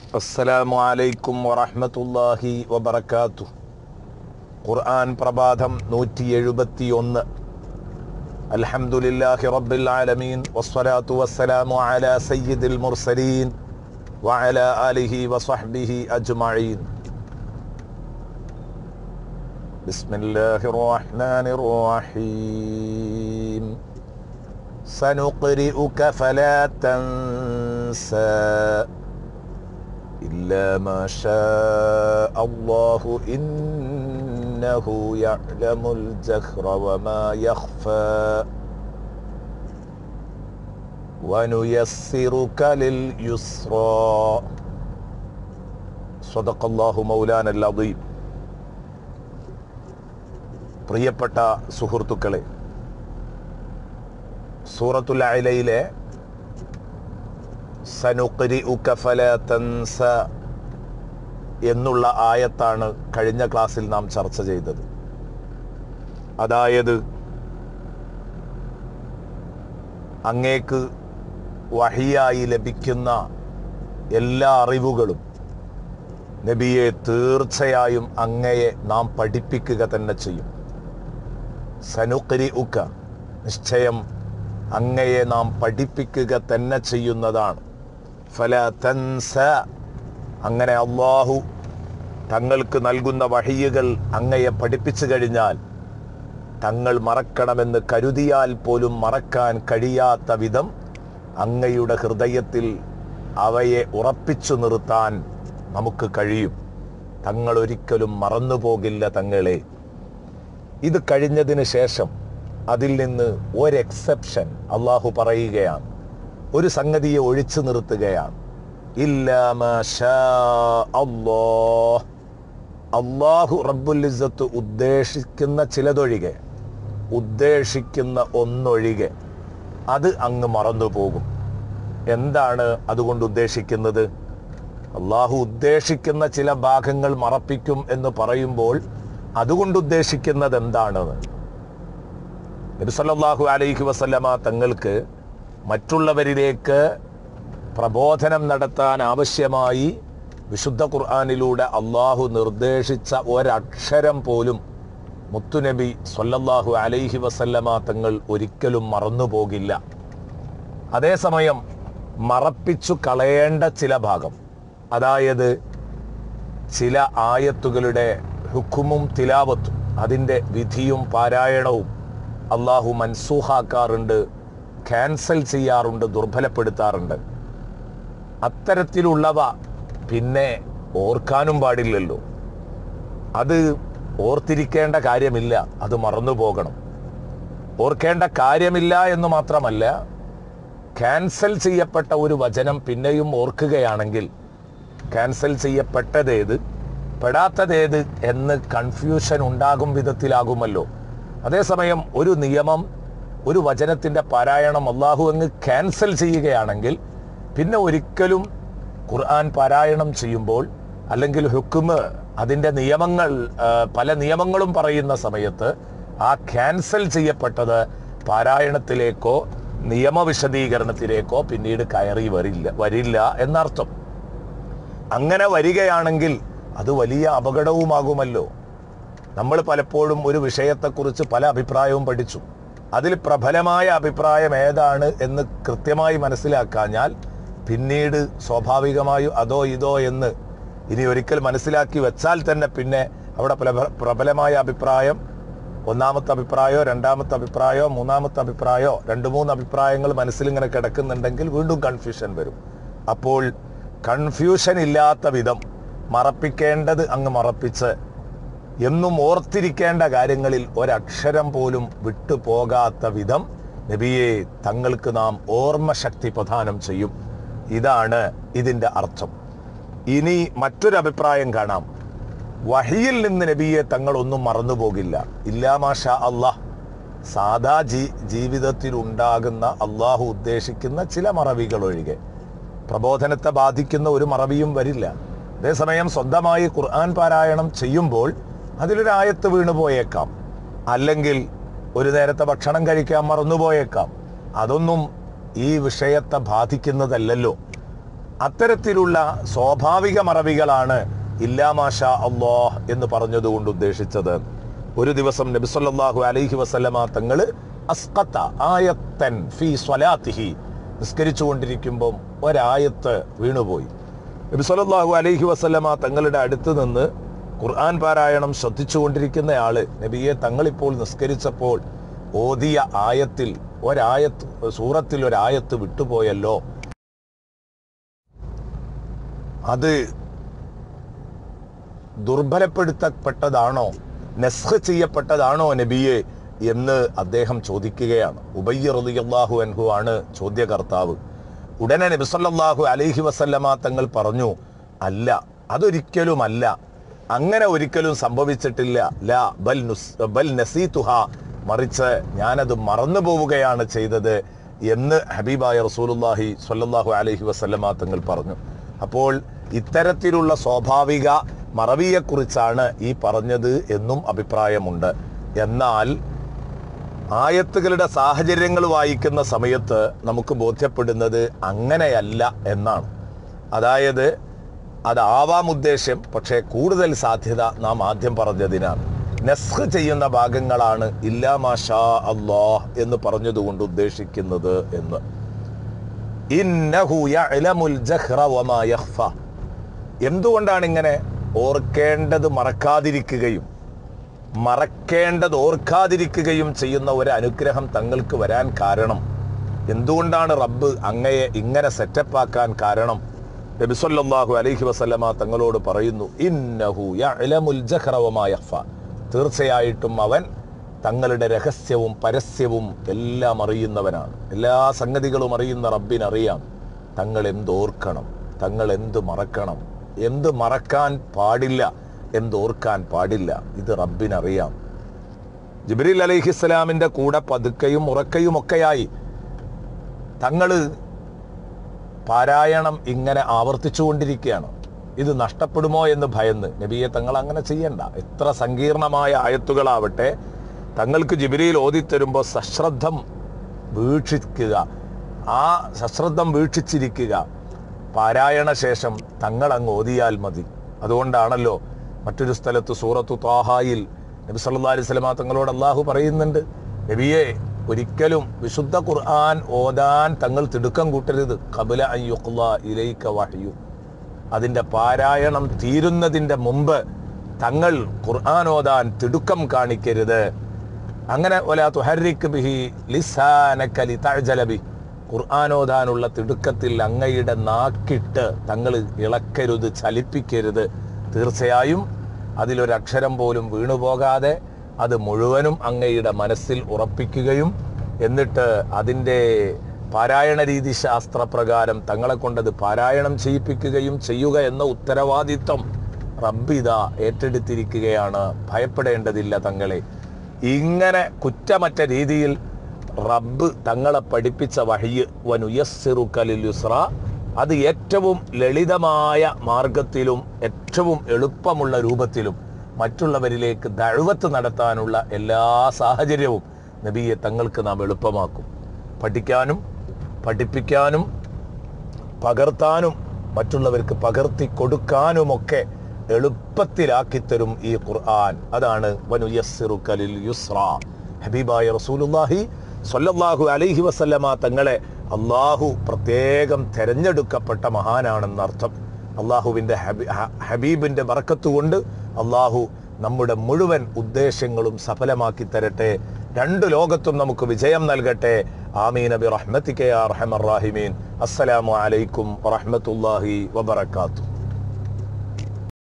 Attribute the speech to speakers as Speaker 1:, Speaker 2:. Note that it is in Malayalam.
Speaker 1: അസ്സലാമു അലൈക്കും വറഹ്മത്തുള്ളാഹി വബറകാത്തു ഖുർആൻ പ്രഭാതം നൂറ്റി എഴുപത്തി ഒന്ന് അൽഹംദുലില്ലാഹി റബ്ബിൽ ആലമീൻ വസ്സലാത്തു വസ്സലാമു അലാ സയ്യിദിൽ മുർസലീൻ വഅലാ ആലിഹി വസഹ്ബിഹി അജ്മഈൻ ബിസ്മില്ലാഹിർ റഹ്മാനിർ റഹീം سنقرئك فلا تنسى إلا ما شاء الله إنه يعلم الجهر وما يخفى ونيسرك لليسرى صدق الله مولانا العظيم പ്രിയപ്പെട്ട സുഹൃത്തുക്കളെ സൂറത്തുൽ അലയിലെ സനുഖരി ഉക്കഫല തൻസ എന്നുള്ള ആയത്താണ് കഴിഞ്ഞ ക്ലാസ്സിൽ നാം ചർച്ച ചെയ്തത് അതായത് അങ്ങേക്ക് വഹിയായി ലഭിക്കുന്ന എല്ലാ അറിവുകളും നബിയെ തീർച്ചയായും അങ്ങയെ നാം പഠിപ്പിക്കുക തന്നെ ചെയ്യും സനുഖരി ഉക്ക നിശ്ചയം അങ്ങയെ നാം പഠിപ്പിക്കുക തന്നെ ചെയ്യുന്നതാണ് ഫല തൻസ അങ്ങനെ അള്ളാഹു തങ്ങൾക്ക് നൽകുന്ന വഹിയുകൾ അങ്ങയെ പഠിപ്പിച്ചു കഴിഞ്ഞാൽ തങ്ങൾ മറക്കണമെന്ന് കരുതിയാൽ പോലും മറക്കാൻ കഴിയാത്ത വിധം അങ്ങയുടെ ഹൃദയത്തിൽ അവയെ ഉറപ്പിച്ചു നിർത്താൻ നമുക്ക് കഴിയും തങ്ങൾ ഒരിക്കലും മറന്നുപോകില്ല തങ്ങളെ ഇത് കഴിഞ്ഞതിന് ശേഷം അതിൽ നിന്ന് ഒരു എക്സെപ്ഷൻ അള്ളാഹു പറയുകയാണ് ഒരു സംഗതിയെ ഒഴിച്ചു നിർത്തുകയാണ് അള്ളാഹു റബ്ബുലിസത്ത് ഉദ്ദേശിക്കുന്ന ചിലതൊഴികെ ഉദ്ദേശിക്കുന്ന ഒന്നൊഴികെ അത് അങ്ങ് മറന്നുപോകും എന്താണ് അതുകൊണ്ട് ഉദ്ദേശിക്കുന്നത് അള്ളാഹു ഉദ്ദേശിക്കുന്ന ചില ഭാഗങ്ങൾ മറപ്പിക്കും എന്ന് പറയുമ്പോൾ അതുകൊണ്ട് ഉദ്ദേശിക്കുന്നത് എന്താണെന്ന് നബിസല്ലാഹു അലൈഹി വസല്ലമ തങ്ങൾക്ക് മറ്റുള്ളവരിലേക്ക് പ്രബോധനം നടത്താൻ ആവശ്യമായി വിശുദ്ധ ഖുർആാനിലൂടെ അള്ളാഹു നിർദ്ദേശിച്ച ഒരക്ഷരം പോലും മുത്തുനബി സൊല്ലല്ലാഹു അലൈഹി വസല്ലമ തങ്ങൾ ഒരിക്കലും മറന്നുപോകില്ല അതേസമയം മറപ്പിച്ചു കളയേണ്ട ചില ഭാഗം അതായത് ചില ആയത്തുകളുടെ ഹുക്കുമും തിലാവത്തും അതിൻ്റെ വിധിയും പാരായണവും അള്ളാഹു മൻസൂഹാക്കാറുണ്ട് ക്യാൻസൽ ചെയ്യാറുണ്ട് ദുർബലപ്പെടുത്താറുണ്ട് അത്തരത്തിലുള്ളവ പിന്നെ ഓർക്കാനും പാടില്ലല്ലോ അത് ഓർത്തിരിക്കേണ്ട കാര്യമില്ല അത് മറന്നു പോകണം ഓർക്കേണ്ട കാര്യമില്ല എന്ന് മാത്രമല്ല ക്യാൻസൽ ചെയ്യപ്പെട്ട ഒരു വചനം പിന്നെയും ഓർക്കുകയാണെങ്കിൽ ക്യാൻസൽ ചെയ്യപ്പെട്ടതേത് പെടാത്തതേത് എന്ന് കൺഫ്യൂഷൻ ഉണ്ടാകും വിധത്തിലാകുമല്ലോ അതേസമയം ഒരു നിയമം ഒരു വചനത്തിന്റെ പാരായണം അള്ളാഹു അങ്ങ് ക്യാൻസൽ ചെയ്യുകയാണെങ്കിൽ പിന്നെ ഒരിക്കലും ഖുർആൻ പാരായണം ചെയ്യുമ്പോൾ അല്ലെങ്കിൽ ഹുക്കുമ് അതിൻ്റെ നിയമങ്ങൾ പല നിയമങ്ങളും പറയുന്ന സമയത്ത് ആ ക്യാൻസൽ ചെയ്യപ്പെട്ടത് പാരായണത്തിലേക്കോ നിയമവിശദീകരണത്തിലേക്കോ പിന്നീട് കയറി വരില്ല വരില്ല എന്നർത്ഥം അങ്ങനെ വരികയാണെങ്കിൽ അത് വലിയ അപകടവുമാകുമല്ലോ നമ്മൾ പലപ്പോഴും ഒരു വിഷയത്തെക്കുറിച്ച് പല അഭിപ്രായവും പഠിച്ചു അതിൽ പ്രബലമായ അഭിപ്രായം ഏതാണ് എന്ന് കൃത്യമായി മനസ്സിലാക്കാഞ്ഞാൽ പിന്നീട് സ്വാഭാവികമായും അതോ ഇതോ എന്ന് ഇനി ഒരിക്കൽ മനസ്സിലാക്കി വെച്ചാൽ തന്നെ പിന്നെ അവിടെ പ്രബലമായ അഭിപ്രായം ഒന്നാമത്തെ അഭിപ്രായമോ രണ്ടാമത്തെ അഭിപ്രായമോ മൂന്നാമത്തെ അഭിപ്രായമോ രണ്ട് മൂന്ന് അഭിപ്രായങ്ങൾ മനസ്സിലിങ്ങനെ കിടക്കുന്നുണ്ടെങ്കിൽ വീണ്ടും കൺഫ്യൂഷൻ വരും അപ്പോൾ കൺഫ്യൂഷൻ ഇല്ലാത്ത വിധം മറപ്പിക്കേണ്ടത് അങ്ങ് മറപ്പിച്ച് എന്നും ഓർത്തിരിക്കേണ്ട കാര്യങ്ങളിൽ ഒരക്ഷരം പോലും വിട്ടുപോകാത്ത വിധം നബിയെ തങ്ങൾക്ക് നാം ഓർമ്മശക്തി പ്രദാനം ചെയ്യും ഇതാണ് ഇതിൻ്റെ അർത്ഥം ഇനി മറ്റൊരു അഭിപ്രായം കാണാം വഹിയിൽ നിന്ന് നബിയെ തങ്ങൾ ഒന്നും മറന്നുപോകില്ല ഇല്ലാമാഷ അള്ളാഹ് സാധാ ജീ ജീവിതത്തിൽ ഉണ്ടാകുന്ന അള്ളാഹു ഉദ്ദേശിക്കുന്ന ചില മറവികൾ ഒഴികെ പ്രബോധനത്തെ ബാധിക്കുന്ന ഒരു മറവിയും വരില്ല അതേസമയം സ്വന്തമായി ഖുർആൻ പാരായണം ചെയ്യുമ്പോൾ അതിലൊരു ആയത്ത് വീണുപോയേക്കാം അല്ലെങ്കിൽ ഒരു നേരത്തെ ഭക്ഷണം കഴിക്കാൻ മറന്നുപോയേക്കാം അതൊന്നും ഈ വിഷയത്തെ ബാധിക്കുന്നതല്ലല്ലോ അത്തരത്തിലുള്ള സ്വാഭാവിക മറവികളാണ് ഇല്ലാമാഷ അള്ളാഹ് എന്ന് പറഞ്ഞതുകൊണ്ട് ഉദ്ദേശിച്ചത് ഒരു ദിവസം നബിസല്ലാഹു അലൈഹി വസല്ലമ തങ്ങൾ അസ്കത്ത ആയത്തൻ ഫി സ്വലാത്തിഹി നിസ്കരിച്ചുകൊണ്ടിരിക്കുമ്പം ഒരായത്ത് വീണുപോയി നബി സല്ലല്ലാഹു അലൈഹി വസല്ലമ തങ്ങളുടെ അടുത്ത് നിന്ന് ഖുർആൻ പാരായണം ശ്രദ്ധിച്ചുകൊണ്ടിരിക്കുന്ന ആള് നബിയെ തങ്ങളിപ്പോൾ നിസ്കരിച്ചപ്പോൾ ഓതിയ ആയത്തിൽ ഒരായത്ത് സൂറത്തിൽ ഒരായത്ത് വിട്ടുപോയല്ലോ അത് ദുർബലപ്പെടുത്തപ്പെട്ടതാണോ നെസ്ഹ് ചെയ്യപ്പെട്ടതാണോ നബിയെ എന്ന് അദ്ദേഹം ചോദിക്കുകയാണ് ഉബയ്യ റളിയല്ലാഹു അൻഹു ആണ് ചോദ്യകർത്താവ് ഉടനെ നബിസല്ലാഹു അലൈഹി വസല്ലമ തങ്ങൾ പറഞ്ഞു അല്ല അതൊരിക്കലുമല്ല അങ്ങനെ ഒരിക്കലും സംഭവിച്ചിട്ടില്ല ലാ ബൽ നുസ് ബൽ നസീതുഹ മറിച്ച് ഞാനത് മറന്നു പോവുകയാണ് ചെയ്തത് എന്ന് ഹബീബായ റസൂലുല്ലാഹി സ്വല്ലല്ലാഹു അലൈഹി വസല്ലമ തങ്ങൾ പറഞ്ഞു അപ്പോൾ ഇത്തരത്തിലുള്ള സ്വാഭാവിക മറവിയെക്കുറിച്ചാണ് ഈ പറഞ്ഞത് എന്നും അഭിപ്രായമുണ്ട് എന്നാൽ ആയത്തുകളുടെ സാഹചര്യങ്ങൾ വായിക്കുന്ന സമയത്ത് നമുക്ക് ബോധ്യപ്പെടുന്നത് അങ്ങനെയല്ല എന്നാണ് അതായത് അതാവാം ഉദ്ദേശ്യം പക്ഷേ കൂടുതൽ സാധ്യത നാം ആദ്യം പറഞ്ഞതിനാണ് നെസ്ഹ് ചെയ്യുന്ന ഭാഗങ്ങളാണ് ഇല്ലാ മാഷാ അള്ളാഹ് എന്ന് പറഞ്ഞതുകൊണ്ട് ഉദ്ദേശിക്കുന്നത് എന്ന് ഇന്നഹു യഅലമുൽ ജഹ്റ വമാ യഖ്ഫ എന്തുകൊണ്ടാണ് ഇങ്ങനെ ഓർക്കേണ്ടത് മറക്കാതിരിക്കുകയും മറക്കേണ്ടത് ഓർക്കാതിരിക്കുകയും ചെയ്യുന്ന ഒരു അനുഗ്രഹം തങ്ങൾക്ക് വരാൻ കാരണം എന്തുകൊണ്ടാണ് റബ്ബ് അങ്ങയെ ഇങ്ങനെ സെറ്റപ്പാക്കാൻ കാരണം നബിസല്ലാഹു അലൈഹി വസല്ലമ തങ്ങളോട് പറയുന്നു ഇന്നഹു യഅലമുൽ ജഹ്റ വമാ യഖ്ഫ തീർച്ചയായിട്ടും അവൻ തങ്ങളുടെ രഹസ്യവും പരസ്യവും എല്ലാം അറിയുന്നവനാണ് എല്ലാ സംഗതികളും അറിയുന്ന റബ്ബിനറിയാം തങ്ങൾ എന്തോർക്കണം തങ്ങൾ എന്ത് മറക്കണം എന്ത് മറക്കാൻ പാടില്ല എന്തോർക്കാൻ പാടില്ല ഇത് റബ്ബിനറിയാം ജിബ്രീൽ അലൈഹിസ്സലാമിന്റെ കൂടെ പതുക്കയും ഉറക്കയും ഒക്കെയായി തങ്ങള് പാരായണം ഇങ്ങനെ ആവർത്തിച്ചുകൊണ്ടിരിക്കുകയാണ് ഇത് നഷ്ടപ്പെടുമോ എന്ന് ഭയന്ന് നബിയെ തങ്ങൾ അങ്ങനെ ചെയ്യണ്ട എത്ര സങ്കീർണമായ ആയത്തുകളാവട്ടെ തങ്ങൾക്ക് ജിബിരിയിൽ ഓതിത്തരുമ്പോൾ സശ്രദ്ധം വീക്ഷിക്കുക ആ സശ്രദ്ധം വീക്ഷിച്ചിരിക്കുക പാരായണ ശേഷം തങ്ങൾ അങ്ങ് ഓതിയാൽ മതി അതുകൊണ്ടാണല്ലോ മറ്റൊരു സ്ഥലത്ത് സൂറത്തു താഹായിൽ നബി സല്ലല്ലാഹു അലൈഹി വസല്ലമ തങ്ങളോട് അള്ളാഹു പറയുന്നുണ്ട് നബിയെ ഒരിക്കലും വിശുദ്ധ ഖുർആൻ ഓതാൻ തങ്ങൾ തിടുക്കം കൂട്ടരുത് കബല അയ്യുഖ്ല ഇലൈക വഹ്യു അതിൻ്റെ പാരായണം തീരുന്നതിൻ്റെ മുമ്പ് തങ്ങൾ ഖുർആൻ ഓതാൻ തിടുക്കം കാണിക്കരുത് അങ്ങനെ ഒല തുഹരിക്ക് ബിഹി ലിസാനക ലിതഅജല ബി ഖുർആൻ ഓതാനുള്ള തിടുക്കത്തിൽ അങ്ങയുടെ നാക്കിട്ട് തങ്ങൾ ഇളക്കരുത് ചലിപ്പിക്കരുത് തീർച്ചയായും അതിലൊരക്ഷരം പോലും വീണുപോകാതെ അത് മുഴുവനും അങ്ങയുടെ മനസ്സിൽ ഉറപ്പിക്കുകയും എന്നിട്ട് അതിൻ്റെ പാരായണ രീതി ശാസ്ത്രപ്രകാരം തങ്ങളെ കൊണ്ടത് പാരായണം ചെയ്യിപ്പിക്കുകയും ചെയ്യുക എന്ന ഉത്തരവാദിത്വം റബ്ബിത ഏറ്റെടുത്തിരിക്കുകയാണ് ഭയപ്പെടേണ്ടതില്ല തങ്ങളെ ഇങ്ങനെ കുറ്റമറ്റ രീതിയിൽ റബ്ബ് തങ്ങളെ പഠിപ്പിച്ച വഹിയ് വനുയസ്സിറുക്കലിൽ യുസ്ര അത് ഏറ്റവും ലളിതമായ മാർഗത്തിലും ഏറ്റവും എളുപ്പമുള്ള രൂപത്തിലും മറ്റുള്ളവരിലേക്ക് ദഴുവത്ത് നടത്താനുള്ള എല്ലാ സാഹചര്യവും നബിയെ തങ്ങൾക്ക് നാം എളുപ്പമാക്കും പഠിക്കാനും പഠിപ്പിക്കാനും പകർത്താനും മറ്റുള്ളവർക്ക് പകർത്തി കൊടുക്കാനുമൊക്കെ എളുപ്പത്തിലാക്കിത്തരും ഈ ഖുർആൻ അതാണ് വനുയസ്സിറുക്കലിൽ യുസ്ര ഹബീബായ റസൂലുല്ലാഹി സ്വല്ലല്ലാഹു അലൈഹി വസല്ലമ തങ്ങളെ അള്ളാഹു പ്രത്യേകം തെരഞ്ഞെടുക്കപ്പെട്ട മഹാനാണെന്നർത്ഥം അള്ളാഹുവിൻ്റെ ഹബി ഹ- ഹബീബിൻ്റെ ബറക്കത്ത് കൊണ്ട് അള്ളാഹു നമ്മുടെ മുഴുവൻ ഉദ്ദേശങ്ങളും സഫലമാക്കി തരട്ടെ രണ്ട് ലോകത്തും നമുക്ക് വിജയം നൽകട്ടെ ആമീൻ നബി റഹ്മത്തിക്കെ റഹമർ റാഹിമീൻ അസ്സലാമു അലൈക്കും വറഹ്മത്തുള്ളാഹി വബറകാതുഹു